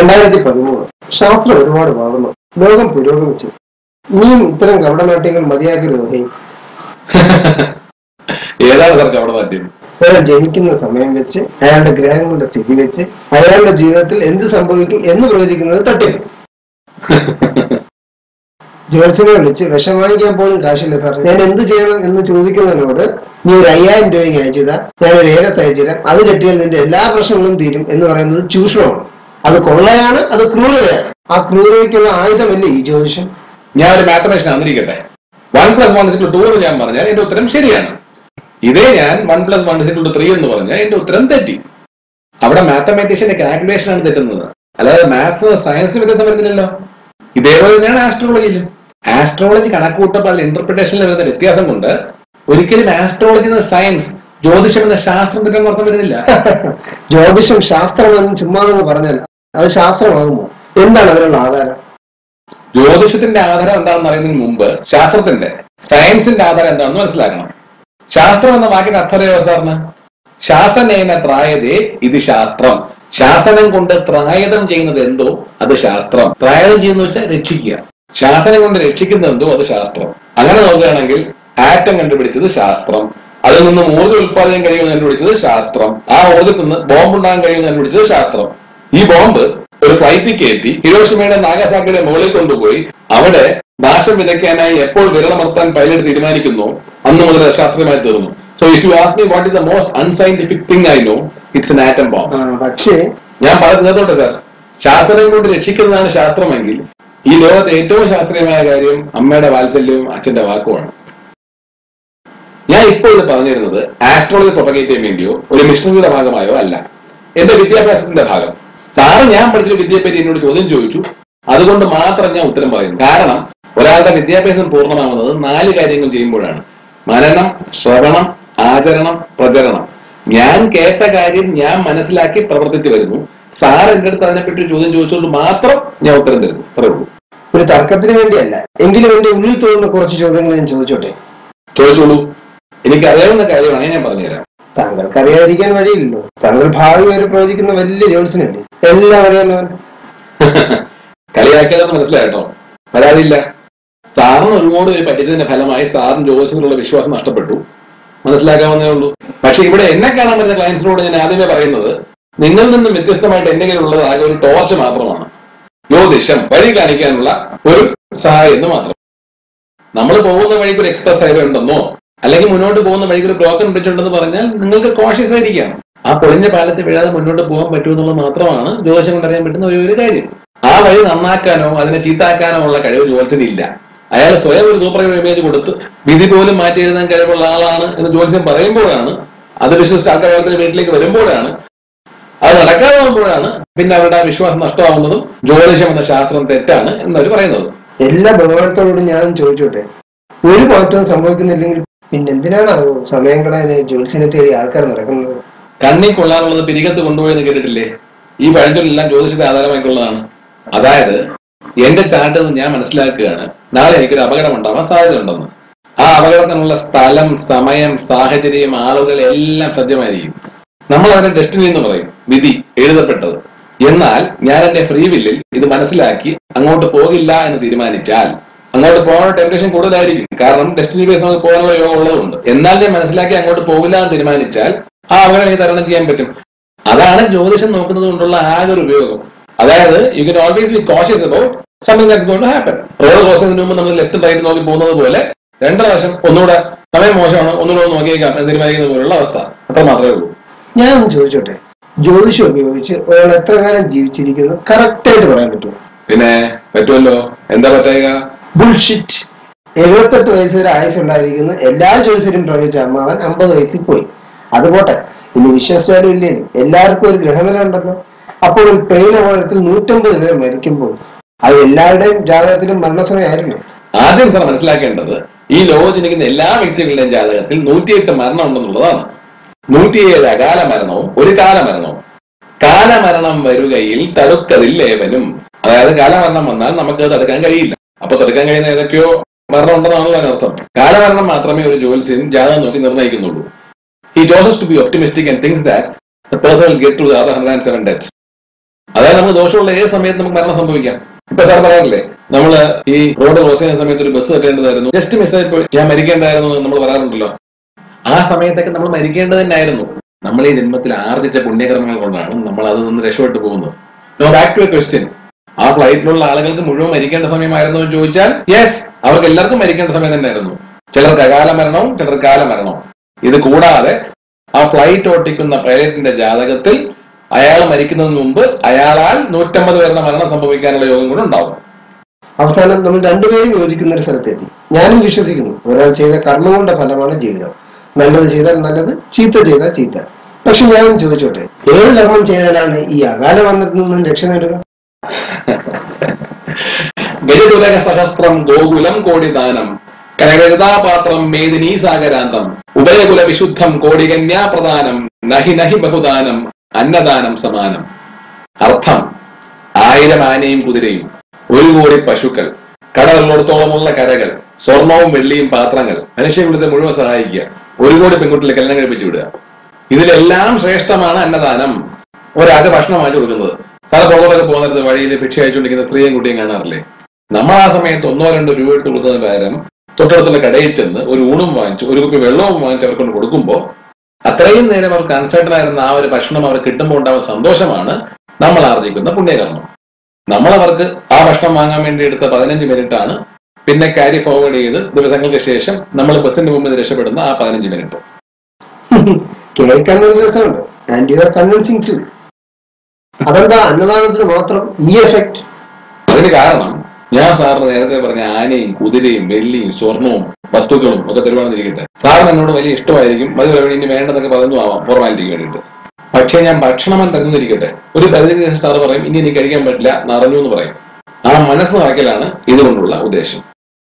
രണ്ടായിരത്തി പതിമൂന്ന് ശാസ്ത്രം ഒരുപാട് വളർന്നു ലോകം പുരോഗമിച്ചു ഇനിയും ഇത്തരം കപടനാട്യങ്ങൾ മതിയാക്കരുത് ഹേ ഏതാണ് സാർ അവിടെ നാട്യം ഒരാൾ ജനിക്കുന്ന സമയം വെച്ച് അയാളുടെ ഗ്രഹങ്ങളുടെ സ്ഥിതി വെച്ച് അയാളുടെ ജീവിതത്തിൽ എന്ത് സംഭവിക്കും എന്ന് പ്രവചിക്കുന്നത് തട്ടിപ്പ് ജോത്സ്യനെ വിളിച്ച് വിഷം വാങ്ങിക്കാൻ പോലും കാശില്ല സാർ ഞാൻ എന്ത് ചെയ്യണം എന്ന് ചോദിക്കുന്നതിനോട് നീ ഒരു അയ്യായിരം രൂപയ്ക്ക് അയച്ചതാ ഞാൻ ഒരു ഏലസ് അയച്ചുതരാം അത് കെട്ടിയാൽ നിന്റെ എല്ലാ പ്രശ്നങ്ങളും തീരും എന്ന് പറയുന്നത് ചൂഷണമാണ് അത് കൊള്ളയാണ് അത് ക്രൂരതയാണ് ആ ക്രൂരതയ്ക്കുള്ള ആയുധമല്ലേ ഈ ജ്യോതിഷം ഞാൻ ഒരു മാത്തമാറ്റീഷ്യൻ ആന്നിരിക്കട്ടെ one plus one is equal two എന്ന് ഞാൻ പറഞ്ഞാൽ എന്റെ ഉത്തരം ശരിയാണ് ഇതേ ഞാൻ one plus one is equal two three എന്ന് പറഞ്ഞാൽ എന്റെ ഉത്തരം തെറ്റി അവിടെ മാത്തമാറ്റീഷ്യന്റെ കാൽക്കുലേഷൻ ആണ് തെറ്റുന്നത് അല്ലാതെ മാത്സ് സയൻസ് വ്യത്യാസം വരുന്നില്ലല്ലോ ഇതേപോലെ തന്നെയാണ് ആസ്ട്രോളജിയിലും ആസ്ട്രോളജി കണക്കുകൂട്ടപ്പോൾ അതിൽ ഇന്റർപ്രിട്ടേഷനിൽ വരുന്ന വ്യത്യാസം കൊണ്ട് ഒരിക്കലും ആസ്ട്രോളജി എന്ന സയൻസ് ജ്യോതിഷം എന്ന ശാസ്ത്രം തെറ്റാൻ അർത്ഥം വരുന്നില്ല ജ്യോതിഷം ശാസ്ത്രമെന്ന് ചുമ്മാതെന്ന് പറഞ്ഞാൽ അത് ശാസ്ത്രമാകുമോ എന്താണ് അതിനുള്ള ആധാരം ജ്യോതിഷത്തിന്റെ ആധാരം എന്താണെന്ന് അറിയുന്നതിന് മുമ്പ് ശാസ്ത്രത്തിന്റെ സയൻസിന്റെ ആധാരം എന്താണെന്ന് മനസ്സിലാക്കണം ശാസ്ത്രം എന്ന വാക്കിന്റെ അർത്ഥം അറിയോ സാറിന് ശാസനേന ത്രായതേ ഇത് ശാസ്ത്രം ശാസനം കൊണ്ട് ത്രായതം ചെയ്യുന്നത് എന്തോ അത് ശാസ്ത്രം ത്രായതം ചെയ്യുന്ന വെച്ചാൽ രക്ഷിക്കുക ശാസനം കൊണ്ട് രക്ഷിക്കുന്ന എന്തോ അത് ശാസ്ത്രം അങ്ങനെ നോക്കുകയാണെങ്കിൽ ആറ്റം കണ്ടുപിടിച്ചത് ശാസ്ത്രം അതിൽ നിന്നും ഊർജ്ജം ഉത്പാദിക്കാൻ കഴിയുമെന്ന് കണ്ടുപിടിച്ചത് ശാസ്ത്രം ആ ഊർജ്ജത്തിൽ നിന്ന് ബോംബ് ഉണ്ടാകാൻ കഴിയുമെന്ന് കണ്ടുപിടിച്ചത് ശാസ്ത്രം ഈ ബോംബ് ഒരു ഫ്ലൈറ്റിൽ കയറ്റി ഹിരോഷിമയുടെ നാഗസാക്കിയുടെ മുകളിൽ കൊണ്ടുപോയി അവിടെ നാശം വിതയ്ക്കാനായി എപ്പോൾ വിരളമർത്താൻ പൈലറ്റ് തീരുമാനിക്കുന്നു അന്ന് മുതൽ അത് ശാസ്ത്രീയമായി തീർന്നു so if you ask me what is the most unscientific thing I know it's an atom bomb ആ, പക്ഷേ ഞാൻ പറഞ്ഞു തീർത്തോട്ടെ സാർ ശാസ്ത്രം കൊണ്ട് രക്ഷിക്കുന്നതാണ് ശാസ്ത്രമെങ്കിൽ ഈ ലോകത്തെ ഏറ്റവും ശാസ്ത്രീയമായ കാര്യം അമ്മയുടെ വാത്സല്യവും അച്ഛന്റെ വാക്കുമാണ് ഞാൻ ഇപ്പോൾ ഇത് പറഞ്ഞിരുന്നത് ആസ്ട്രോളജി പ്രൊപ്പഗേറ്റ് ചെയ്യാൻ വേണ്ടിയോ ഒരു മിഷണറിയുടെ ഭാഗമായോ അല്ല എന്റെ വിദ്യാഭ്യാസത്തിന്റെ ഭാഗം സാറ് ഞാൻ പഠിച്ചൊരു വിദ്യയെപ്പറ്റി എന്നോട് ചോദ്യം ചോദിച്ചു അതുകൊണ്ട് മാത്രം ഞാൻ ഉത്തരം പറയുന്നു കാരണം ഒരാളുടെ വിദ്യാഭ്യാസം പൂർണ്ണമാവുന്നത് നാല് കാര്യങ്ങൾ ചെയ്യുമ്പോഴാണ് മനനം ശ്രവണം ആചരണം പ്രചരണം ഞാൻ കേട്ട കാര്യം ഞാൻ മനസ്സിലാക്കി പ്രവർത്തിച്ചു വരുന്നു സാർ എന്റെ അടുത്ത് അതിനെപ്പറ്റി ഒരു ചോദ്യം ചോദിച്ചുകൊണ്ട് മാത്രം ഞാൻ ഉത്തരം തരുന്നു അത്രേ ഉള്ളൂ ഒരു തർക്കത്തിന് വേണ്ടിയല്ല എങ്കിലും എന്റെ ഉള്ളിൽ തോന്നുന്ന കുറച്ച് ചോദ്യങ്ങൾ ഞാൻ ചോദിച്ചോട്ടെ ചോദിച്ചോളൂ എനിക്ക് അറിയാവുന്ന കാര്യമാണെങ്കിൽ ഞാൻ പറഞ്ഞുതരാം താങ്കൾക്ക് അറിയാതിരിക്കാൻ വഴിയില്ലല്ലോ താങ്കൾ ഭാവി വരെ പ്രവചിക്കുന്ന വലിയ ജോത്സ്യനല്ലേ എല്ലാം അറിയാവുന്നവൻ കളിയാക്കിയതെന്ന് മനസ്സിലായിട്ടോ പരാതിയില്ല സാറിന് ഒരുപാട് പേര് പറ്റിച്ചതിന്റെ ഫലമായി സാറിന് ജ്യോതിഷത്തിലുള്ള വിശ്വാസം നഷ്ടപ്പെട്ടു മനസ്സിലാക്കാവുന്നേ ഉള്ളൂ പക്ഷെ ഇവിടെ എന്നെ കാണാൻ പറ്റുന്ന ക്ലയൻസിനോട് ഞാൻ ആദ്യമേ പറയുന്നത് നിങ്ങളിൽ നിന്നും വ്യത്യസ്തമായിട്ട് എന്തെങ്കിലും ഉള്ളത് ആകെ ഒരു ടോർച്ച് മാത്രമാണ് ജ്യോതിഷം വഴി കാണിക്കാനുള്ള ഒരു സഹായം എന്ന് മാത്രം നമ്മൾ പോകുന്ന വഴിക്ക് ഒരു എക്സ്പ്രസ് ഹൈവേ ഉണ്ടെന്നോ അല്ലെങ്കിൽ മുന്നോട്ട് പോകുന്ന വഴിക്ക് ഒരു ബ്രോക്കൺ ബ്രിഡ്ജ് ഉണ്ടെന്ന് പറഞ്ഞാൽ നിങ്ങൾക്ക് കോഷ്യസ് ആയിരിക്കാം ആ പൊളിഞ്ഞ പാലത്ത് വീഴാതെ മുന്നോട്ട് പോകാൻ പറ്റുമെന്നുള്ളത് മാത്രമാണ് ജ്യോതിഷം കൊണ്ടറിയാൻ പറ്റുന്ന ഒരു ഒരു കാര്യം ആ വഴി നന്നാക്കാനോ അതിനെ ചീത്താക്കാനോ ഉള്ള കഴിവ് ജ്യോത്സ്യന് ഇല്ല അയാൾ സ്വയം ഒരു സൂപ്പർ ഇമേജ് കൊടുത്ത് വിധി പോലും മാറ്റി എഴുതാൻ കഴിവുള്ള ആളാണ് എന്ന് ജ്യോത്സ്യം പറയുമ്പോഴാണ് അത് വിശ്വസിച്ച് ആൾക്കാർ അയാളുടെ വീട്ടിലേക്ക് വരുമ്പോഴാണ് അത് നടക്കാതാവുമ്പോഴാണ് പിന്നെ അവരുടെ ആ വിശ്വാസം നഷ്ടമാവുന്നതും ജ്യോതിഷം എന്ന ശാസ്ത്രം തെറ്റാണ് എന്നവർ പറയുന്നത് എല്ലാ ബഹുമാനത്തോടും ഞാൻ ചോദിച്ചോട്ടെ ഒരു മാറ്റവും സംഭവിക്കുന്നില്ലെങ്കിൽ പിന്നെ എന്തിനാണാവോ സമയം കളയാന് ജോത്സ്യനെ തേടി ആൾക്കാർ നടക്കുന്നത് കണ്ണി കൊള്ളാനുള്ളത് പിരികത്ത് കൊണ്ടുപോയെന്ന് കേട്ടിട്ടില്ലേ ഈ പഴഞ്ചൊല്ലെല്ലാം ജ്യോതിഷത്തെ ആധാരമായിട്ടുള്ളതാണ് അതായത് എന്റെ ചാട്ടിൽ നിന്ന് ഞാൻ മനസ്സിലാക്കുകയാണ് നാളെ എനിക്കൊരു അപകടം ഉണ്ടാവാൻ സാധ്യത ഉണ്ടെന്ന് ആ അപകടത്തിനുള്ള സ്ഥലം സമയം സാഹചര്യം ആളുകൾ എല്ലാം സജ്ജമായിരിക്കും നമ്മൾ അതിനെ ഡെസ്റ്റിനി എന്ന് പറയും വിധി എഴുതപ്പെട്ടത് എന്നാൽ ഞാൻ എന്റെ ഫ്രീ വില്ലിൽ ഇത് മനസ്സിലാക്കി അങ്ങോട്ട് പോകില്ല എന്ന് തീരുമാനിച്ചാൽ അങ്ങോട്ട് പോകാനുള്ള ടെംപ്റ്റേഷൻ കൂടുതലായിരിക്കും കാരണം ഡെസ്റ്റിനി ബേസ് നമുക്ക് പോകാനുള്ള യോഗം ഉള്ളതുകൊണ്ട് എന്നാൽ ഞാൻ മനസ്സിലാക്കി അങ്ങോട്ട് പോകില്ല എന്ന് തീരുമാനിച്ചാൽ ആ അപകടം എനിക്ക് തരണം ചെയ്യാൻ പറ്റും അതാണ് ജ്യോതിഷം നോക്കുന്നത് കൊണ്ടുള്ള ആകെ ഒരു ഉപയോഗം അതായത് you can always be cautious about something that's going to happen road cross ചെയ്യുന്നതിന് മുമ്പ് നമ്മൾ ലെഫ്റ്റ് റൈറ്റ് നോക്കി പോകുന്നത് പോലെ രണ്ട് പ്രാവശ്യം ഒന്നുകൂടെ സമയം മോശമാണ് ഒന്നുകൂടെ ഒന്ന് നോക്കിയേക്കാം എന്ന് തീരുമാനിക്കുന്ന പോലുള്ള അവസ്ഥ അത്ര മാത്രമേ ഉള്ളൂ ഞാൻ ഒന്ന് ചോദിച്ചോട്ടെ ജ്യോതിഷം ഉപയോഗിച്ച് ഒരാൾ എത്ര കാലം ജീവിച്ചിരിക്കുന്നു കറക്റ്റ് ആയിട്ട് പറയാൻ പറ്റുമോ പിന്നെ പറ്റുമല്ലോ എന്താ പറ്റുക ബുൾഷിറ്റ് എഴുപത്തെട്ട് വയസ്സ് വരെ ആയുസ് ഉണ്ടായിരിക്കുന്നു എല്ലാ ജ്യോതിഷരും പ്രവചിച്ച അമ്മാവൻ അമ്പത് വയസ്സിൽ പോയി അത് പോട്ടെ ഇനി വിശ്വസിച്ചാലും ഇല്ലേ എല്ലാവർക്കും ഒരു ഗ്രഹനില ഉണ്ടല്ലോ അപ്പോൾ ഒരു ട്രെയിൻ അപകടത്തിൽ നൂറ്റമ്പത് പേർ മരിക്കുമ്പോൾ അത് എല്ലാവരുടെയും ജാതകത്തിലും മരണസമയമായിരിക്കും ആദ്യം സാർ മനസ്സിലാക്കേണ്ടത് ഈ ലോകത്ത് ജനിക്കുന്ന എല്ലാ വ്യക്തികളുടെയും ജാതകത്തിൽ നൂറ്റിയെട്ട് മരണം ഉണ്ടെന്നുള്ളതാണ് നൂറ്റിയേഴ് അകാല മരണവും ഒരു കാലമരണവും കാലമരണം വരുകയിൽ തടുക്കതിൽ ഏവനും അതായത് കാലമരണം വന്നാൽ നമുക്ക് തടുക്കാൻ കഴിയില്ല അപ്പൊ തടുക്കാൻ കഴിയുന്ന ഏതൊക്കെയോ മരണം ഉണ്ടെന്നാണ് അതിനർത്ഥം കാലമരണം മാത്രമേ ഒരു ജോത്സ്യൻ ജാതകം നോക്കി നിർണ്ണയിക്കുന്നുള്ളൂ he chooses to be optimistic and things that the person will get through the other 107 deaths. അതായത് നമുക്ക് ദോഷമുള്ള ഏത് സമയത്ത് നമുക്ക് മരണം സംഭവിക്കാം ഇപ്പൊ സാർ പറയാറില്ലേ നമ്മള് ഈ റോഡ് ക്രോസ് ചെയ്യുന്ന സമയത്ത് ഒരു ബസ് കെട്ടേണ്ടതായിരുന്നു ജസ്റ്റ് മിസ്സായി പോയി ഞാൻ മരിക്കേണ്ടതായിരുന്നു എന്ന് നമ്മൾ പറയാറുണ്ടല്ലോ ആ സമയത്തൊക്കെ നമ്മൾ മരിക്കേണ്ടത് തന്നെയായിരുന്നു നമ്മൾ ഈ ജന്മത്തിൽ ആർജിച്ച പുണ്യകർമ്മങ്ങൾ കൊണ്ടാണ് നമ്മൾ അതിൽ നിന്ന് രക്ഷപ്പെട്ടു പോകുന്നത് no back to a question ആ ഫ്ലൈറ്റിലുള്ള ആളുകൾക്ക് മുഴുവൻ മരിക്കേണ്ട സമയമായിരുന്നു എന്ന് ചോദിച്ചാൽ യെസ് അവർക്ക് എല്ലാവർക്കും മരിക്കേണ്ട സമയം തന്നെയായിരുന്നു ചിലർക്ക് അകാല മരണവും ചിലർക്ക് കാല മരണവും ഇത് കൂടാതെ ആ ഫ്ലൈറ്റ് ഓട്ടിക്കുന്ന പൈലറ്റിന്റെ ജാതകത്തിൽ അയാൾ മരിക്കുന്നതിന് മുമ്പ് അയാളാൽ നൂറ്റമ്പത് പേരുടെ മരണം സംഭവിക്കാനുള്ള യോഗം കൂടെ ഉണ്ടാവും അവസാനം നമ്മൾ രണ്ടുപേരും യോജിക്കുന്ന ഒരു സ്ഥലത്തെത്തി ഞാനും വിശ്വസിക്കുന്നു ഒരാൾ ചെയ്ത കർമ്മങ്ങളുടെ ഫലമാണ് ജീവിതം നല്ലത് ചെയ്താൽ നല്ലത് ചീത്ത ചെയ്താൽ ചീത്ത പക്ഷെ ഞാൻ ചോദിച്ചോട്ടെ ഏത് കർമ്മം ചെയ്താലാണ് ഈ അകാല മരണത്തിൽ നിന്നും രക്ഷ നേടുക ഗജതുലക സഹസ്രം ഗോകുലം കോടിദാനം കനകരതാപാത്രം മേദിനീ സാഗരാന്തം ഉഭയകുല വിശുദ്ധം കോടികന്യാ പ്രദാനം നഹി നഹി ബഹുദാനം അന്നദാനം സമാനം അർത്ഥം ആയിരം ആനയും കുതിരയും ഒരു കോടി പശുക്കൾ കടലുള്ളിടത്തോളമുള്ള കരകൾ സ്വർണവും വെള്ളിയും പാത്രങ്ങൾ മനുഷ്യകുലത്തെ മുഴുവൻ സഹായിക്കുക ഒരു കോടി പെൺകുട്ടികളെ കല്യാണം കഴിപ്പിച്ചു വിടുക ഇതിലെല്ലാം ശ്രേഷ്ഠമാണ് അന്നദാനം ഒരാൾക്ക് ഭക്ഷണം വാങ്ങിച്ചു കൊടുക്കുന്നത് സാറ് പുറത്തോടൊക്കെ പോകുന്നത് വഴിയിൽ ഭിക്ഷ അയച്ചുകൊണ്ടിരിക്കുന്ന സ്ത്രീയും കുട്ടിയും കാണാറില്ലേ നമ്മൾ ആ സമയത്ത് ഒന്നോ രണ്ടോ രൂപ ഇട്ട് കൊടുക്കുന്നതിന് പകരം തൊട്ടടുത്തുള്ള കടയിൽ ചെന്ന് ഒരു ഊണും വാങ്ങിച്ചു ഒരു കുപ്പി വെള്ളവും വാങ്ങിച്ച് അവർക്ക് കൊണ്ട് കൊടുക്കുമ്പോൾ അത്രയും നേരം അവർക്ക് അൺസർട്ടൺ ആയിരുന്ന ആ ഒരു ഭക്ഷണം അവർ കിട്ടുമ്പോൾ ഉണ്ടാവുന്ന സന്തോഷമാണ് നമ്മൾ ആർജിക്കുന്ന പുണ്യകർമ്മം നമ്മൾ അവർക്ക് ആ ഭക്ഷണം വാങ്ങാൻ വേണ്ടി എടുത്ത പതിനഞ്ച് മിനിറ്റ് ആണ് പിന്നെ ക്യാരി ഫോർവേഡ് ചെയ്ത് ദിവസങ്ങൾക്ക് ശേഷം നമ്മൾ ബസ്സിന്റെ മുമ്പിൽ നിന്ന് രക്ഷപ്പെടുന്ന ആ പതിനഞ്ച് മിനിറ്റ് കേൾക്കാൻ നല്ല രസമുണ്ട് and you are convincing too അതെന്താ അന്നദാനത്തിന് മാത്രം ഈ എഫക്ട് അതിന് കാരണം ഞാൻ സാറിന് നേരത്തെ പറഞ്ഞ ആനയും കുതിരയും വെള്ളിയും സ്വർണവും വസ്തുക്കളും ഒക്കെ തരുവാണെന്നിരിക്കട്ടെ സാറിന് എന്നോട് വലിയ ഇഷ്ടമായിരിക്കും അത് വേണ്ടി ഇനി വേണ്ടതൊക്കെ പറഞ്ഞു ആവാം ഫോർമാലിറ്റിക്ക് വേണ്ടിയിട്ട് പക്ഷേ ഞാൻ ഭക്ഷണം തരുന്നിരിക്കട്ടെ ഒരു പരിധി ശേഷം സാറ് പറയും ഇനി എനിക്ക് കഴിക്കാൻ പറ്റില്ല നിറഞ്ഞു എന്ന് പറയും ആ മനസ്സ് നിറയ്ക്കലാണ് ഇതുകൊണ്ടുള്ള ഉദ്ദേശം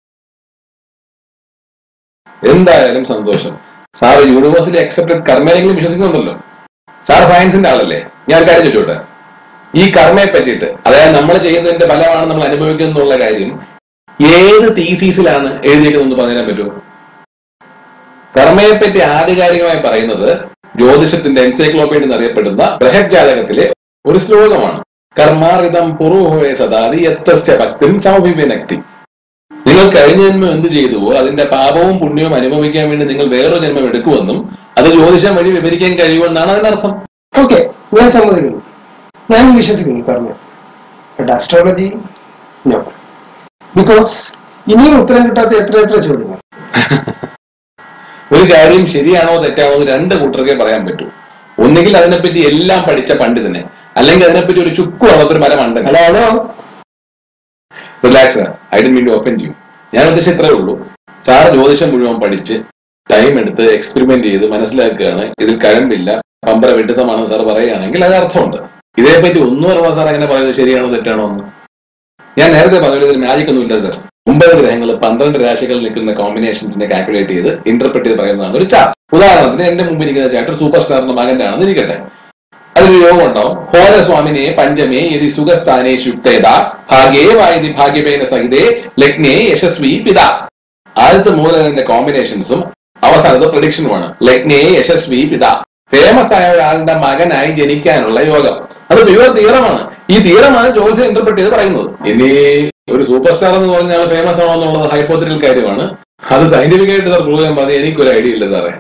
എന്തായാലും സന്തോഷം സാറ് യൂണിവേഴ്സിറ്റി അക്സെപ്റ്റഡ് കർമ്മയെങ്കിലും വിശ്വസിക്കുന്നുണ്ടല്ലോ സാർ സയൻസിന്റെ ആളല്ലേ ഞാൻ കാര്യം ചോദിച്ചോട്ടെ ഈ കർമ്മയെ പറ്റിയിട്ട് അതായത് നമ്മൾ ചെയ്യുന്നതിന്റെ ഫലമാണ് നമ്മൾ അനുഭവിക്കുന്നത് എന്നുള്ള കാര്യം ഏത് തീസീസിലാണ് എഴുതിയിരിക്കുന്നത് പറഞ്ഞു തരാൻ പറ്റുമോ കർമ്മയെ പറ്റി ആധികാരികമായി പറയുന്നത് ജ്യോതിഷത്തിന്റെ എൻസൈക്ലോപ്പീഡിയ എന്നറിയപ്പെടുന്ന ബൃഹത് ജാതകത്തിലെ ഒരു ശ്ലോകമാണ് കർമാറിതം പുറോഹോയ സദാതി യത്തസ്യ ഭക്തിം സമഭിനക്തി നിങ്ങൾ കഴിഞ്ഞ ജന്മം എന്ത് ചെയ്തുവോ അതിന്റെ പാപവും പുണ്യവും അനുഭവിക്കാൻ വേണ്ടി നിങ്ങൾ വേറൊരു ജന്മം എടുക്കുമെന്നും അത് ജ്യോതിഷം വഴി വിവരിക്കാൻ കഴിയുമെന്നാണ് അതിനർത്ഥം ഓക്കെ ഞാൻ സമ്മതിക്കുന്നു ഞാൻ വിശ്വസിക്കുന്നു കർമ്മ ബട്ട് അസ്ട്രോളജി നോ ബിക്കോസ് ഇനിയും ഉത്തരം കിട്ടാത്ത എത്ര എത്ര ചോദ്യങ്ങൾ ഒരു കാര്യം ശരിയാണോ തെറ്റാണോ എന്ന് രണ്ട് കൂട്ടർക്കേ പറയാൻ പറ്റൂ ഒന്നുകിൽ അതിനെപ്പറ്റി എല്ലാം പഠിച്ച പണ്ഡിതനെ അല്ലെങ്കിൽ അതിനെപ്പറ്റി ഒരു ചുക്കു അറിയാത്തൊരു മരം ഉണ്ടെങ്കിൽ ഹലോ ഹലോ റിലാക്സ് ഐ ഡി മീൻ ടു ഒഫൻഡ് യു ഞാൻ ഉദ്ദേശിച്ച ഇത്രേ ഉള്ളൂ സാർ ജ്യോതിഷം മുഴുവൻ പഠിച്ച് ടൈം എടുത്ത് എക്സ്പെരിമെന്റ് ചെയ്ത് മനസ്സിലാക്കുകയാണ് ഇതിൽ കഴമ്പില്ല പമ്പര വെട്ടിത്തമാണെന്ന് സാർ പറയുകയാണെങ്കിൽ അത് അർത്ഥമുണ്ട് ഇതേപ്പറ്റി ഒന്നും അറിയാം സാർ അങ്ങനെ പറയുന്നത് ശരിയാണോ തെറ്റാണോ എന്ന് ഞാൻ നേരത്തെ പറഞ്ഞത് ഇതിൽ മാജിക് ഒന്നും ഇല്ല സാർ ഒമ്പത് ഗ്രഹങ്ങൾ പന്ത്രണ്ട് രാശികളിൽ നിൽക്കുന്ന കോമ്പിനേഷൻസിനെ കാൽക്കുലേറ്റ് ചെയ്ത് ഇന്റർപ്രറ്റ് ചെയ്ത് പറയുന്നതാണ് ഒരു ചാർട്ട് ഉദാഹരണത്തിന് എന്റെ മുമ്പിൽ ഇരിക്കുന്ന ചാർട്ട് സൂപ്പർ സ്റ്റാറിന്റെ മകന്റെ ആണെന്ന് ഇരിക്കട്ടെ അതിലൊരു യോഗം ഉണ്ടാവും ഹോരസ്വാമിനെ പഞ്ചമേ യതി സുഖസ്ഥാനേ ശുക്തേത ഭാഗ്യേ വായതി ഭാഗ്യപേന സഹിതേ ലഗ്നേ യശസ്വി പിത ആദ്യത്തെ മൂലകന്റെ കോമ്പിനേഷൻസും അവസാനത്തെ പ്രഡിക്ഷനുമാണ് ലഗ്നേ യശസ്വി പിത ഫേമസ് ആയ ഒരാളുടെ മകനായി ജനിക്കാനുള്ള യോഗം അത് പ്യുവർ തീറമാണ് ഈ തീറമാണ് ജോത്സ്യം ഇന്റർപ്രറ്റ് ചെയ്ത് പറയുന്നത് ഇനി ഒരു സൂപ്പർ സ്റ്റാർ എന്ന് പറഞ്ഞാൽ ഫേമസ് ആണോ എന്നുള്ളത് ഹൈപ്പോത്തിക്കൽ കാര്യമാണ് അത് സയന്റിഫിക് ആയിട്ട് സാർ പ്രൂവ് ചെയ്യാൻ പറഞ്ഞാൽ എനിക്കൊരു ഐഡിയ ഇല്ല സാറേ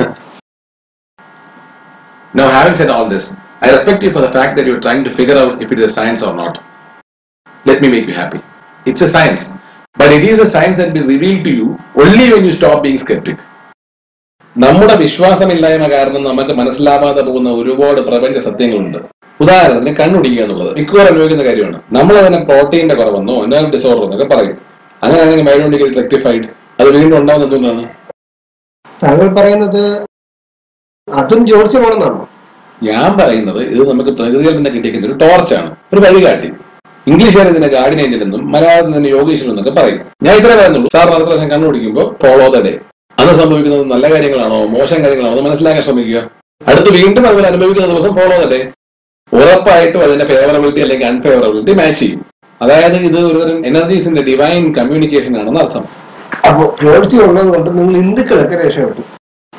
Now, having said all this, I respect you for the fact that you're trying to figure out if it is a science or not. Let me make you happy. It's a science, but it is a science that will be revealed to you only when you stop being skeptic. നമ്മുടെ വിശ്വാസമില്ലായ്മ കാരണം നമുക്ക് മനസ്സിലാവാതെ പോകുന്ന ഒരുപാട് പ്രപഞ്ച സത്യങ്ങളുണ്ട് ഉദാഹരണത്തിന് കണ്ണുടിക്കുക എന്നുള്ളത് മിക്കവാറും അനുഭവിക്കുന്ന കാര്യമാണ് നമ്മൾ അതിനെ പ്രോട്ടീന്റെ കുറവെന്നോ എന്നാൽ ഡിസോർഡർ എന്നൊക്കെ പറയും അങ്ങനെയാണെങ്കിൽ മൈലോണ്ടിക്കൽ റെക്ടിഫൈഡ് അത് വീണ്ടും ഉണ്ടാവുന്ന എന്തുകൊണ്ടാണ് താങ്കൾ പറയുന്നത് അതും ജോത്സ്യമാണെന്നാണോ ഞാൻ പറയുന്നത് ഇത് നമുക്ക് പ്രകൃതിയിൽ നിന്ന് കിട്ടിയിരിക്കുന്ന ഒരു ടോർച്ചാണ് ഒരു വഴികാട്ടി ഇംഗ്ലീഷുകാർ ഇതിനെ ഗാർഡിയൻ ഏഞ്ചൽ എന്നും മലയാളത്തിൽ തന്നെ യോഗീശ്വരൻ എന്നൊക്കെ പറയും ഞാൻ ഇത്രേ പറയുന്നുള്ളൂ സാർ അടുത്ത പ്രാവശ്യം കണ്ടുപിടിക്കുമ്പോൾ ഫോളോ ദ ഡേ അന്ന് സംഭവിക്കുന്നത് നല്ല കാര്യങ്ങളാണോ മോശം കാര്യങ്ങളാണോ എന്ന് മനസ്സിലാക്കാൻ ശ്രമിക്കുക അടുത്ത് വീണ്ടും അതുപോലെ അനുഭവിക്കുന്ന ദിവസം ഫോളോ ദ ഡേ ഉറപ്പായിട്ടും അതിന്റെ ഫേവറബിലിറ്റി അല്ലെങ്കിൽ അൺഫേവറബിലിറ്റി മാച്ച് ചെയ്യും അതായത് ഇത് ഒരുതരം എനർജീസിന്റെ ഡിവൈൻ കമ്മ്യൂണിക്കേഷൻ ആണെന്ന് അർത്ഥം അപ്പോ ജോത്സ്യം ഉള്ളത് കൊണ്ട് നിങ്ങൾ ഹിന്ദുക്കളൊക്കെ രക്ഷപ്പെട്ടു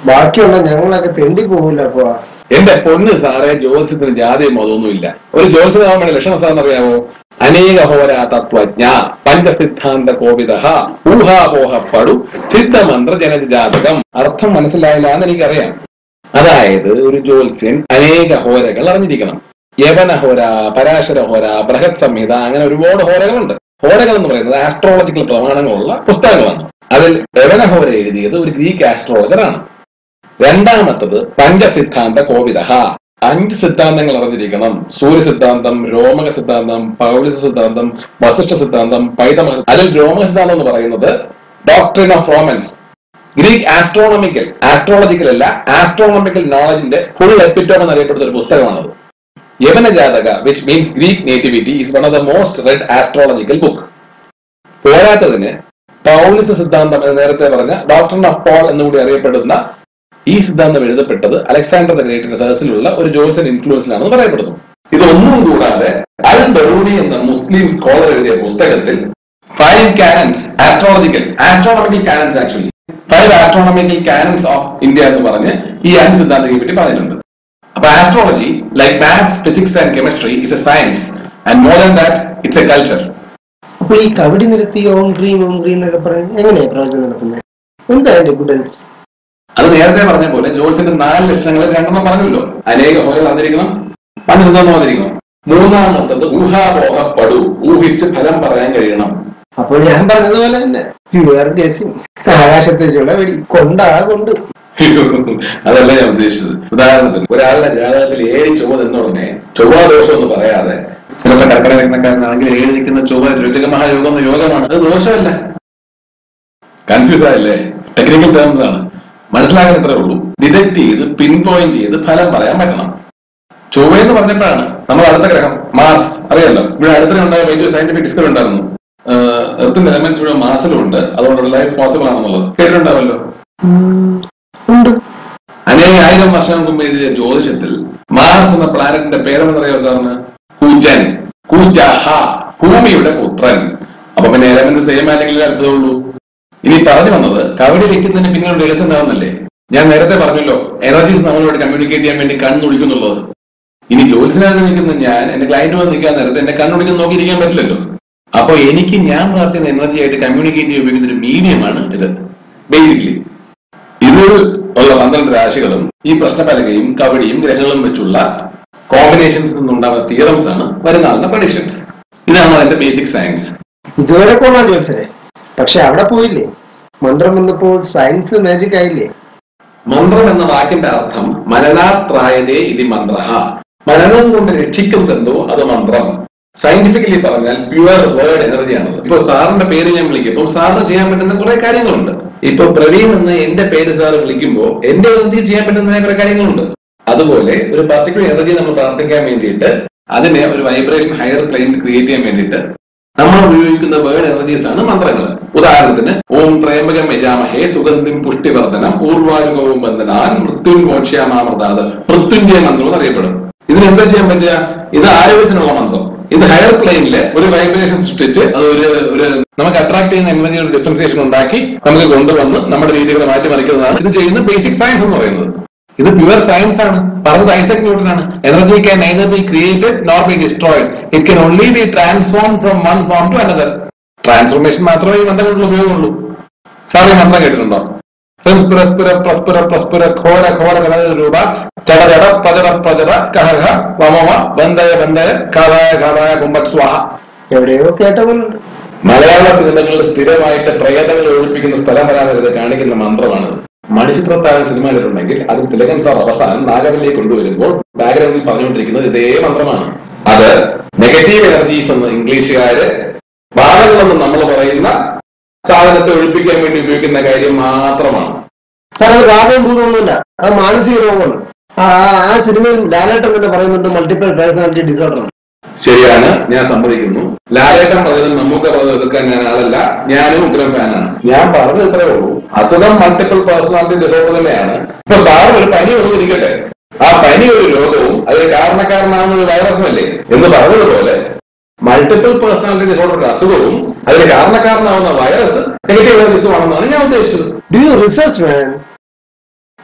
ബാക്കിയുള്ള ഞങ്ങളൊക്കെ തെണ്ടി പോകില്ല അപ്പൊ എന്റെ പൊന്ന് സാറേ ജ്യോത്സ്യത്തിന് ജാതിയും അതൊന്നുമില്ല ഒരു ജ്യോത്സ്യനാമയുടെ ലക്ഷണം സാറിന് അറിയാമോ അനേക ഹോര തത്വജ്ഞ പഞ്ചസിദ്ധാന്ത കോവിത ഊഹാപോഹപ്പടു സിദ്ധമന്ത്ര ജനജാതകം അർത്ഥം മനസ്സിലായില്ല എന്ന് എനിക്കറിയാം അതായത് ഒരു ജ്യോത്സ്യൻ അനേക ഹോരകൾ അറിഞ്ഞിരിക്കണം യവന ഹോര പരാശര ഹോര ബൃഹത് സംഹിത അങ്ങനെ ഒരുപാട് ഹോരകളുണ്ട് ഹോരകൾ എന്ന് പറയുന്നത് ആസ്ട്രോളജിക്കൽ പ്രമാണങ്ങളുള്ള പുസ്തകങ്ങളാണ് അതിൽ യവന ഹോര എഴുതിയത് ഒരു ഗ്രീക്ക് ആസ്ട്രോളജറാണ് രണ്ടാമത്തത് പഞ്ചസിദ്ധാന്ത കോവിത അഞ്ച് സിദ്ധാന്തങ്ങൾ അറിഞ്ഞിരിക്കണം സൂര്യ സിദ്ധാന്തം രോമക സിദ്ധാന്തം പൗലിസ സിദ്ധാന്തം വസിഷ്ഠ സിദ്ധാന്തം പൈതമ അതിൽ രോമക സിദ്ധാന്തം എന്ന് പറയുന്നത് doctrine of Romans Greek astronomical astrological അല്ല ആസ്ട്രോണമിക്കൽ നോളജിന്റെ ഫുൾ എപ്പിറ്റോം എന്നറിയപ്പെടുന്ന ഒരു പുസ്തകമാണത് Yavanajataka which means Greek nativity is one of the most read astrological book പോരാത്തതിന് പൗലിസ സിദ്ധാന്തം എന്ന് നേരത്തെ പറഞ്ഞ ഡോക്ടർ ഓഫ് പോൾ എന്നുകൂടി അറിയപ്പെടുന്ന ഈ സിദ്ധാന്തം എഴുതപ്പെട്ടത് അലക്സാണ്ടർ ദ ഗ്രേറ്റിന്റെ സദസ്സിലുള്ള ഒരു ജോത്സൻ ഇൻഫ്ലുവൻസിലാണെന്ന് പറയപ്പെടുന്നു ഇതൊന്നും കൂടാതെ അൽ ബറൂണി എന്ന മുസ്ലിം സ്കോളർ എഴുതിയ പുസ്തകത്തിൽ five canons astrological astronomical canons actually five astronomical canons of India എന്ന് പറഞ്ഞ് ഈ അഞ്ച് സിദ്ധാന്തത്തെ പറ്റി പറഞ്ഞിട്ടുണ്ട് അപ്പൊ astrology like maths physics and chemistry is a science and more than that it's a culture അപ്പൊ ഈ കബഡി നിരത്തി ഓം ക്രീം ഓം ക്രീം എന്നൊക്കെ പറഞ്ഞ് എങ്ങനെയാ പ്രവചനം നടത്തുന്നത് എന്താ അതിന്റെ ഗുഡൻസ് അത് നേരത്തെ പറഞ്ഞ പോലെ ജോത്സ്യന്റെ നാല് ലക്ഷണങ്ങളിൽ രണ്ടെണ്ണം പറഞ്ഞല്ലോ അനേക ഹോരകൾ വന്നിരിക്കണം മനസ്സിലാന്ന് വന്നിരിക്കണം മൂന്നാമത്തത് ഊഹാപോഹപ്പടു ഊഹിച്ച് ഫലം പറയാൻ കഴിയണം അപ്പോൾ ഞാൻ പറഞ്ഞതുപോലെ തന്നെ പ്യുവർ ഗസിങ് ആകാശത്തേക്കുള്ള വെടി കൊണ്ടാ കൊണ്ട് അതല്ല ഞാൻ ഉദ്ദേശിച്ചത് ഉദാഹരണത്തിന് ഒരാളുടെ ജാതകത്തിൽ ഏഴ് ചൊവ്വ നിന്നുടനെ ചൊവ്വ ദോഷം എന്ന് പറയാതെ ചിലപ്പോൾ കർക്കട ലഗ്നക്കാരനാണെങ്കിൽ ഏഴ് നിൽക്കുന്ന ചൊവ്വ രുചക മഹായോഗം എന്ന യോഗമാണ് അത് ദോഷമല്ല കൺഫ്യൂസ് ആയല്ലേ ടെക്നിക്കൽ ടേംസ് ആണ് മനസ്സിലാക്കാൻ ഇത്രേ ഉള്ളൂ ഡിറ്റക്ട് ചെയ്ത് പിൻ പോയിന്റ് ചെയ്ത് ഫലം പറയാൻ പറ്റണം ചൊവ്വ എന്ന് പറഞ്ഞപ്പോഴാണ് നമ്മൾ അടുത്ത ഗ്രഹം മാർസ് അറിയാലോ ഇവിടെ അടുത്തിടെ ഉണ്ടായ വലിയ സയന്റിഫിക് ഡിസ്കവറി ഉണ്ടായിരുന്നു എർത്തിന്റെ എലമെന്റ്സ് ഇവിടെ മാർസിലും ഉണ്ട് അതുകൊണ്ട് ലൈഫ് പോസിബിൾ ആണെന്നുള്ളത് കേട്ടിട്ടുണ്ടാവല്ലോ ഉണ്ട് അനേക ആയിരം വർഷങ്ങൾക്ക് മുമ്പ് എഴുതിയ ജ്യോതിഷത്തിൽ മാർസ് എന്ന പ്ലാനറ്റിന്റെ പേരെന്നറിയോ സാറിന് കുജൻ കുജഹ ഭൂമിയുടെ പുത്രൻ അപ്പൊ പിന്നെ എലമെന്റ് സെയിം അല്ലെങ്കിൽ അത്ഭുതമുള്ളൂ ഇനി പറഞ്ഞു വന്നത് കവടി വെക്കുന്നതിന് പിന്നിലുള്ള രഹസ്യം എന്താണെന്നല്ലേ ഞാൻ നേരത്തെ പറഞ്ഞല്ലോ എനർജീസ് നമ്മളോട് കമ്മ്യൂണിക്കേറ്റ് ചെയ്യാൻ വേണ്ടി കണ്ണുടിക്കുന്നുള്ളത് ഇനി ജോലിസിനാണ് നിൽക്കുന്ന ഞാൻ എന്റെ ക്ലയന്റ് വന്ന് നിൽക്കാൻ നേരത്തെ എന്നെ കണ്ണുടിക്കുന്ന നോക്കിയിരിക്കാൻ പറ്റില്ലല്ലോ അപ്പൊ എനിക്ക് ഞാൻ പ്രാർത്ഥിക്കുന്ന എനർജി ആയിട്ട് കമ്മ്യൂണിക്കേറ്റ് ചെയ്യാൻ ഉപയോഗിക്കുന്ന ഒരു മീഡിയമാണ് ഇത് ബേസിക്കലി ഇതിൽ ഉള്ള പന്ത്രണ്ട് രാശികളും ഈ പ്രശ്നപലകയും കവടിയും ഗ്രഹങ്ങളും വെച്ചുള്ള കോമ്പിനേഷൻസ് നിന്നുണ്ടാകുന്ന തിയറംസ് ആണ് വരുന്ന ആളുടെ പ്രഡിക്ഷൻസ് ഇതാണ് അതിന്റെ ബേസിക് സയൻസ് ഇതുവരെ പോണാ ജോത്സരെ പക്ഷെ അവിടെ പോയില്ലേ മന്ത്രം വന്നപ്പോൾ സയൻസ് മാജിക് ആയില്ലേ മന്ത്രം എന്ന വാക്കിന്റെ അർത്ഥം മനനാത്രായതേ ഇതി മന്ത്ര മനനം കൊണ്ട് രക്ഷിക്കുന്നതെന്തോ അത് മന്ത്രം സയന്റിഫിക്കലി പറഞ്ഞാൽ പ്യുവർ വേർഡ് എനർജിയാണത് ഇപ്പൊ സാറിന്റെ പേര് ഞാൻ വിളിക്കുമ്പോൾ സാറിന് ചെയ്യാൻ പറ്റുന്ന കുറെ കാര്യങ്ങളുണ്ട് ഇപ്പൊ പ്രവീൺ എന്ന് എന്റെ പേര് സാർ വിളിക്കുമ്പോൾ എന്റെ എനർജി ചെയ്യാൻ പറ്റുന്ന കുറെ കാര്യങ്ങളുണ്ട് അതുപോലെ ഒരു പർട്ടിക്കുലർ എനർജി നമ്മൾ പ്രാർത്ഥിക്കാൻ വേണ്ടിയിട്ട് അതിനെ ഒരു വൈബ്രേഷൻ ഹയർ പ്ലെയിൻ ക്രിയേറ്റ് ചെയ്യാൻ വേണ്ടിയിട്ട് നമ്മൾ ഉപയോഗിക്കുന്ന വേർഡ് എനർജീസ് ആണ് മന്ത്രങ്ങൾ ഉദാഹരണത്തിന് ഓം ത്രയംബകം യജാമഹേ സുഗന്ധിം പുഷ്ടിവർദ്ധനം ഊർവാരുകവും ബന്ധനാൻ മൃത്യുൻമോക്ഷ്യാമാമൃതാത് മൃത്യുഞ്ജയ മന്ത്രം എന്നറിയപ്പെടും ഇതിന് എന്താ ചെയ്യാൻ പറ്റുക ഇത് ആരോഗ്യത്തിനുള്ള മന്ത്രം ഇത് ഹയർ പ്ലെയിനില് ഒരു വൈബ്രേഷൻ സൃഷ്ടിച്ച് അത് ഒരു ഒരു നമുക്ക് അട്രാക്ട് ചെയ്യുന്ന എനർജി ഒരു ഡിഫറൻസിയേഷൻ ഉണ്ടാക്കി നമുക്ക് കൊണ്ടുവന്ന് നമ്മുടെ രീതികളെ മാറ്റിമറിക്കുന്നതാണ് ഇത് ചെയ്യുന്ന ബേസിക് സയൻസ് എന്ന് പറയുന്നത് ഇത് പ്യുവർ സയൻസ് ആണ് പറഞ്ഞത് ഐസക് ന്യൂട്ടൺ ആണ് energy can neither be created nor be destroyed it can only be transform from one form to another transformation മാത്രമേ ഈ മന്ത്രം കൊണ്ട് ഉപയോഗമുള്ളൂ സാർ ഈ മന്ത്രം കേട്ടിട്ടുണ്ടോ പ്രസ്പുര പ്രസ്പുര പ്രസ്പുര ഘോര ഘോര ഗണ രൂപ ചട ചട പ്രജട പ്രജട കഹ വമവ ബന്ധയ ബന്ധയ കാതായ കാതായ കുംഭക് സ്വാഹ എവിടെയോ കേട്ട പോലുണ്ട് മലയാള സിനിമകളിൽ സ്ഥിരമായിട്ട് പ്രേതങ്ങൾ ഒഴിപ്പിക്കുന്ന സ്ഥലം വരാനത് കാണിക്കുന്ന മന്ത്രമാണിത് മണിച്ചിത്രത്താഴൻ സിനിമ കണ്ടിട്ടുണ്ടെങ്കിൽ അത് തിലകൻ സാർ അവസാനം നാഗവല്ലിയെ കൊണ്ടുവരുമ്പോൾ ബാക്ക്ഗ്രൗണ്ടിൽ പറഞ്ഞുകൊണ്ടിരിക്കുന്നത് ഇതേ മന്ത്രമാണ് അത് നെഗറ്റീവ് എനർജീസ് എന്ന് ഇംഗ്ലീഷുകാര് ബാധകളെന്ന് നമ്മൾ പറയുന്ന സാധനത്തെ ഒഴിപ്പിക്കാൻ വേണ്ടി ഉപയോഗിക്കുന്ന കാര്യം മാത്രമാണ് സാർ അത് വാദവും ഭൂതമൊന്നുമില്ല അത് മാനസിക രോഗമാണ് ആ ആ- ആ സിനിമയിൽ ലാലേട്ടൻ തന്നെ പറയുന്നുണ്ട് മൾട്ടിപ്പിൾ പേഴ്സണാലിറ്റി ഡിസോർഡർ ശരിയാണ് ഞാൻ സമ്മതിക്കുന്നു ലാലേട്ടൻ പറഞ്ഞതും നമുക്ക് പറഞ്ഞത് എതിർക്കാൻ ഞാൻ ആളല്ല ഞാനും ഉഗ്രം ഫാനാണ് ഞാൻ പറഞ്ഞത് ഇത്രേ ഉള്ളൂ അസുഖം മൾട്ടിപ്പിൾ പേഴ്സണാലിറ്റി ഡിസോർഡർ തന്നെയാണ് ഇപ്പൊ സാറ് ഒരു പനി ഒന്നും ഇരിക്കട്ടെ ആ പനി ഒരു രോഗവും അതിന് കാരണക്കാരനാകുന്ന ഒരു വൈറസും അല്ലേ എന്ന് പറഞ്ഞതുപോലെ മൾട്ടിപ്പിൾ പേഴ്സണാലിറ്റി ഡിസോർഡർ ഒരു അസുഖവും അതിന് കാരണക്കാരനാവുന്ന വൈറസ് നെഗറ്റീവ് വൈറസും ആണെന്നാണ് ഞാൻ ഉദ്ദേശിച്ചത് ഡു യു റിസർച്ച് മാൻ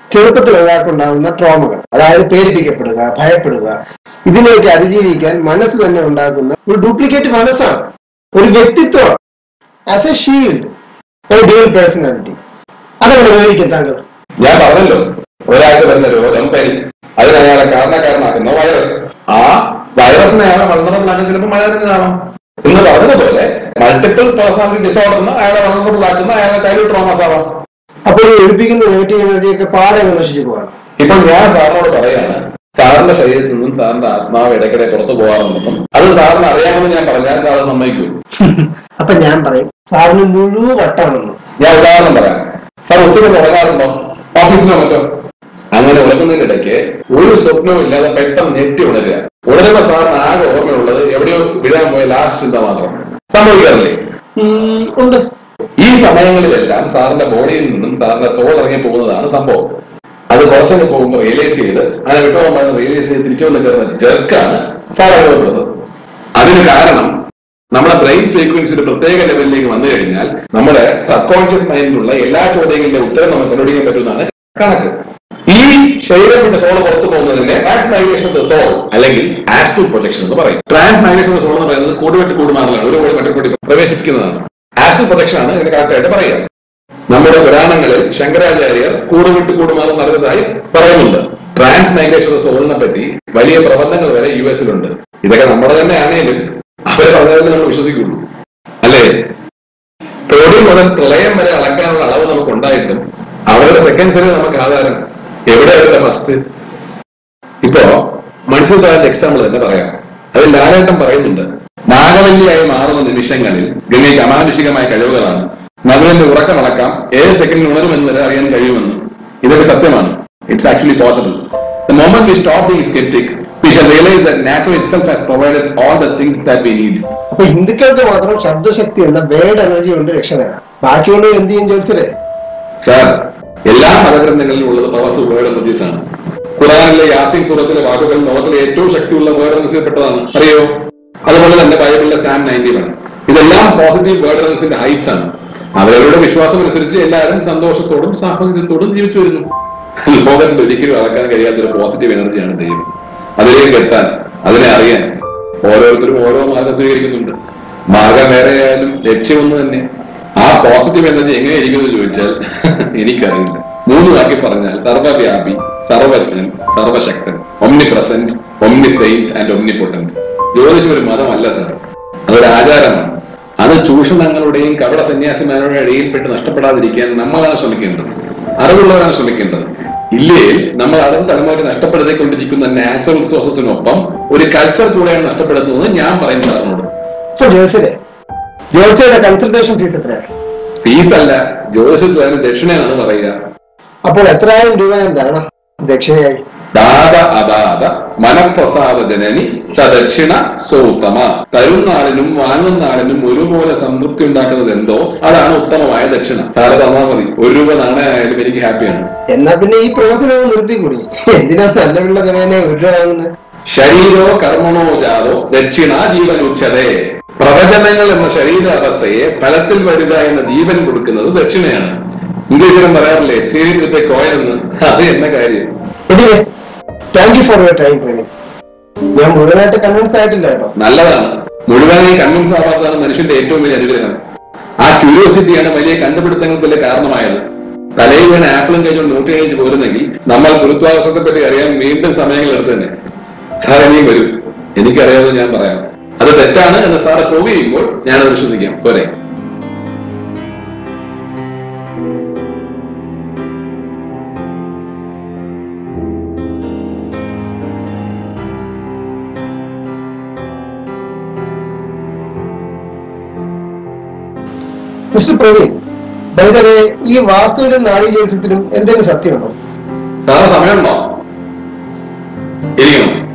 ചെറുപ്പത്തിൽ ഒരാൾക്കുണ്ടാകുന്ന ട്രോമകൾ അതായത് പേടിപ്പിക്കപ്പെടുക ഭയപ്പെടുക ഇതിനെയൊക്കെ അതിജീവിക്കാൻ മനസ്സ് തന്നെ ഉണ്ടാക്കുന്ന ഒരു ഡ്യൂപ്ലിക്കേറ്റ് മനസ്സാണ് ഒരു വ്യക്തിത്വം ആസ് എ ഷീൽഡ് ഒരു ഡ്യൂൽ പേഴ്സണാലിറ്റി അതാണ് ഉപയോഗിക്കും താങ്കൾ ഞാൻ പറഞ്ഞല്ലോ ഒരാൾക്ക് വരുന്ന രോഗം പനി അതിന് അയാളെ കാരണക്കാരനാക്കുന്ന വൈറസ് ആ വൈറസിനെ അയാളെ വളർന്നതാക്കാൻ ചിലപ്പോൾ മഴ തന്നെയാവാം എന്ന് പറഞ്ഞതുപോലെ മൾട്ടിപ്പിൾ പേഴ്സണാലിറ്റി ഡിസോർഡറിന് അയാളെ വളർന്നതാക്കുന്ന അയാളെ ചൈൽഡ് ട്രോമാസ് ആവാം അപ്പോൾ ഈ ഒഴിപ്പിക്കുന്ന നെഗറ്റീവ് എനർജിയൊക്കെ പാടെ അങ്ങ് നശിച്ചു പോകണം ഇപ്പൊ ഞാൻ സാറിനോട് പറയാണ് സാറിന്റെ ശരീരത്തിൽ നിന്നും സാറിന്റെ ആത്മാവ് ഇടയ്ക്കിടെ പുറത്തു പോകാറുണ്ടെന്നും അത് സാറിന് അറിയാമെന്ന് ഞാൻ പറഞ്ഞാൽ സാറ് സമ്മതിക്കൂ അപ്പൊ ഞാൻ പറയും സാറിന് മുഴുവൻ വട്ടാണെന്ന് ഞാൻ ഉദാഹരണം പറയാം സാർ ഉച്ചയ്ക്ക് ഉറങ്ങാറുണ്ടോ ഓഫീസിലോ മറ്റോ അങ്ങനെ ഉറങ്ങുന്നതിനിടയ്ക്ക് ഒരു സ്വപ്നവും ഇല്ലാതെ പെട്ടെന്ന് ഞെട്ടി ഉണരുക ഉണരുമ്പോ സാറിന് ആകെ ഓർമ്മയുള്ളത് എവിടെയോ വിടാൻ പോയ ലാസ്റ്റ് ചിന്ത മാത്രം സംഭവിക്കാറില്ലേ ഉം, ഉണ്ട് ഈ സമയങ്ങളിലെല്ലാം സാറിന്റെ ബോഡിയിൽ നിന്നും സാറിന്റെ സോൾ ഇറങ്ങി പോകുന്നതാണ് സംഭവം അത് കുറച്ചൊക്കെ പോകുമ്പോൾ റിയലൈസ് ചെയ്ത് അങ്ങനെ വിട്ടുപോകുമ്പോൾ റിയലൈസ് ചെയ്ത് തിരിച്ചു വന്ന് കയറുന്ന ജെർക്കാണ് സാർ അനുഭവപ്പെടുന്നത് അതിന് കാരണം നമ്മുടെ ബ്രെയിൻ ഫ്രീക്വൻസി ഒരു പ്രത്യേക ലെവലിലേക്ക് വന്നു കഴിഞ്ഞാൽ നമ്മുടെ സബ് കോൺഷ്യസ് മൈൻഡിലുള്ള എല്ലാ ചോദ്യങ്ങളുടെ ഉത്തരം നമുക്ക് കണ്ടുപിടിക്കാൻ പറ്റുന്നതാണ് കണക്ക് ഈ ശരീരം കൊണ്ട് സോൾ പുറത്തു പോകുന്നതിനെ ട്രാൻസ്മൈഗ്രേഷൻ ഓഫ് ദ സോൾ അല്ലെങ്കിൽ ആസ്ട്രൽ പ്രൊജക്ഷൻ എന്ന് പറയും ട്രാൻസ്മൈഗ്രേഷൻ ഓഫ് സോൾ എന്ന് പറയുന്നത് കൂടുവെട്ട് കൂടുമാറലാണ് ഒരു കോടി മറ്റൊരു കോടി പ്രവേശിപ്പിക്കുന്നതാണ് ആസ്ട്രൽ പ്രൊജക്ഷൻ ആണ് ഇതിന് കറക്റ്റായിട്ട് പറയുക നമ്മുടെ പുരാണങ്ങളിൽ ശങ്കരാചാര്യർ കൂടുവിട്ട് കൂടുമാറും നടന്നതായി പറയുന്നുണ്ട് ട്രാൻസ് മൈഗ്രേഷൻ ഓഫ് സോളിനെ പറ്റി വലിയ പ്രബന്ധങ്ങൾ വരെ യു എസിലുണ്ട് ഇതൊക്കെ നമ്മുടെ തന്നെ ആണെങ്കിലും അവരെ പറഞ്ഞതിൽ നമ്മൾ വിശ്വസിക്കുള്ളൂ അല്ലേ തൊടി മുതൽ പ്രളയം വരെ അളക്കാനുള്ള അളവ് നമുക്ക് ഉണ്ടായിട്ടും അവരുടെ സെക്കൻഡ്സിന് നമുക്ക് ആധാരം എവിടെ അവരുടെ ഫസ്റ്റ് ഇപ്പോ മത്സ്യത്താന്റെ എക്സാമ്പിൾ തന്നെ പറയാം അതിൽ ലാലേട്ടൻ പറയുന്നുണ്ട് നാഗവല്ലിയായി മാറുന്ന നിമിഷങ്ങളിൽ ഗംഗയ്ക്ക് അമാനുഷികമായ കഴിവുകളാണ് നഗരന്റെ ഉറക്കം അളക്കാം ഏത് സെക്കൻഡിൽ ഉണരുമെന്ന് വരെ അറിയാൻ കഴിയുമെന്ന് ഇതൊക്കെ സത്യമാണ് it's actually possible The moment we stop being skeptic, we shall realize that nature itself has provided all the things that we need. അപ്പൊ ഹിന്ദുക്കൾക്ക് മാത്രം ശബ്ദശക്തി എന്ന വേർഡ് എനർജി കൊണ്ട് രക്ഷ നേടാം ബാക്കിയുള്ളത് എന്ത് ചെയ്യും ജോത്സരെ സാർ എല്ലാ മതഗ്രന്ഥങ്ങളിലും ഉള്ളത് പവർഫുൾ വേർഡ് എനർജീസ് ആണ് ഖുറാനിലെ യാസിൻ സൂറത്തിലെ വാക്കുകൾ ലോകത്തിലെ ഏറ്റവും ശക്തിയുള്ള വേർഡ് എനർജിയിൽപ്പെട്ടതാണ് അറിയോ അതുപോലെ തന്നെ ബൈബിളിലെ സാം നയൻറ്റി വൺ ഇതെല്ലാം പോസിറ്റീവ് വേർഡ് എനർജിന്റെ ഹൈറ്റ്സ് ആണ് അവരവരുടെ വിശ്വാസം അനുസരിച്ച് എല്ലാവരും സന്തോഷത്തോടും സാഹചര്യത്തോടും ജീവിച്ചു വരുന്നു ലോകത്തിൽ ഒരിക്കലും അളക്കാൻ കഴിയാത്ത ഒരു പോസിറ്റീവ് എനർജിയാണ് ദൈവം അതിലേക്ക് എത്താൻ അതിനെ അറിയാൻ ഓരോരുത്തരും ഓരോ മാർഗം സ്വീകരിക്കുന്നുണ്ട് മാർഗം വേറെയായാലും ലക്ഷ്യമൊന്നു തന്നെ ആ പോസിറ്റീവ് എനർജി എങ്ങനെയായിരിക്കും എന്ന് ചോദിച്ചാൽ എനിക്കറിയില്ല മൂന്ന് വാക്കി പറഞ്ഞാൽ സർവവ്യാപി സർവജ്ഞൻ സർവശക്തൻ omnipresent omniscient and omnipotent ജ്യോതിഷം ഒരു മതമല്ല സാർ അതൊരു ആചാരമാണ് അത് ചൂഷണങ്ങളുടെയും കപട സന്യാസിമാരുടെ ഇടയിൽപ്പെട്ട് നഷ്ടപ്പെടാതിരിക്കാൻ നമ്മളാണ് ശ്രമിക്കേണ്ടത് അറിവുള്ളവരാണ് ശ്രമിക്കേണ്ടത് ഇല്ലേ നമ്മൾ അടുത്ത തലമുറയ്ക്ക് നഷ്ടപ്പെടുത്തിക്കൊണ്ടിരിക്കുന്ന നാച്ചുറൽ റിസോഴ്സസിനൊപ്പം ഒരു കൾച്ചർ കൂടെയാണ് നഷ്ടപ്പെടുത്തുന്നത് ഞാൻ പറയുന്ന സാറിനോട് ഇപ്പൊ ജോത്സരെ ജോത്സയുടെ കൺസൾട്ടേഷൻ ഫീസ് എത്രയാണ് ഫീസ് അല്ല ജ്യോതിഷത്തിൽ അതിന് ദക്ഷിണയാണ് പറയുക അപ്പോൾ എത്രായിരം രൂപ ഞാൻ തരണം ദക്ഷിണയായി ദാത അദാത മനപ്രസാദ ജനനി സദക്ഷിണ സോത്തമ തരുന്നാളിനും വാങ്ങുന്നാളിനും ഒരുപോലെ സംതൃപ്തി ഉണ്ടാക്കുന്നത് എന്തോ അതാണ് ഉത്തമമായ ദക്ഷിണ സാറ് തന്നാൽ മതി ഒരു രൂപ നാണയമായാലും എനിക്ക് ഹാപ്പിയാണ് എന്നാ പിന്നെ ഈ പ്രൊഫസർ ഒന്ന് നിർത്തിക്കൂടി എന്തിനാ നല്ല പിള്ള ജനനെ ഒരു രൂപ വാങ്ങുന്നത് ശരീരോ കർമ്മണോ ജാതോ ദക്ഷിണ ജീവനുച്ഛതേ പ്രവചനങ്ങൾ എന്ന ശരീര അവസ്ഥയെ ഫലത്തിൽ വരിക എന്ന ജീവൻ കൊടുക്കുന്നത് ദക്ഷിണയാണ് ഇംഗ്ലീഷിലും പറയാറില്ലേ സീരിയൽ വിത്ത് കോയൻ എന്ന് അത് എന്ന കാര്യം anyway thank you for your time പ്രണി ഞാൻ മുഴുവനായിട്ട് കൺവിൻസ് ആയിട്ടില്ല കേട്ടോ നല്ലതാണ് മുഴുവനായി കൺവിൻസ് ആവാത്തതാണ് മനുഷ്യന്റെ ഏറ്റവും വലിയ അനുഗ്രഹം ആ ക്യൂരിയോസിറ്റിയാണ് വലിയ കണ്ടുപിടുത്തങ്ങൾക്ക് വലിയ കാരണമായത് തലയിൽ വീണ് ആപ്പിളും കഴിച്ചുകൊണ്ട് നൂറ്റി കഴിച്ച് പോരുന്നെങ്കിൽ നമ്മൾ ഗുരുത്വാകർഷത്തെ പറ്റി അറിയാൻ വീണ്ടും സമയങ്ങൾ എടുത്ത് തന്നെ സാർ ഇനിയും വരും എനിക്കറിയാതെ ഞാൻ പറയാം അത് തെറ്റാണ് എന്ന് സാറ് പ്രൂവ് ചെയ്യുമ്പോൾ ഞാനത് വിശ്വസിക്കാം പോരെ മിസ്റ്റർ പ്രവീൺ ബൈതവേ ഈ വാസ്തുവിലും നാടീ ജ്യോതിഷത്തിലും എന്തെങ്കിലും സത്യമുണ്ടോ സാറ് സമയമുണ്ടോ ഇരിക്കണം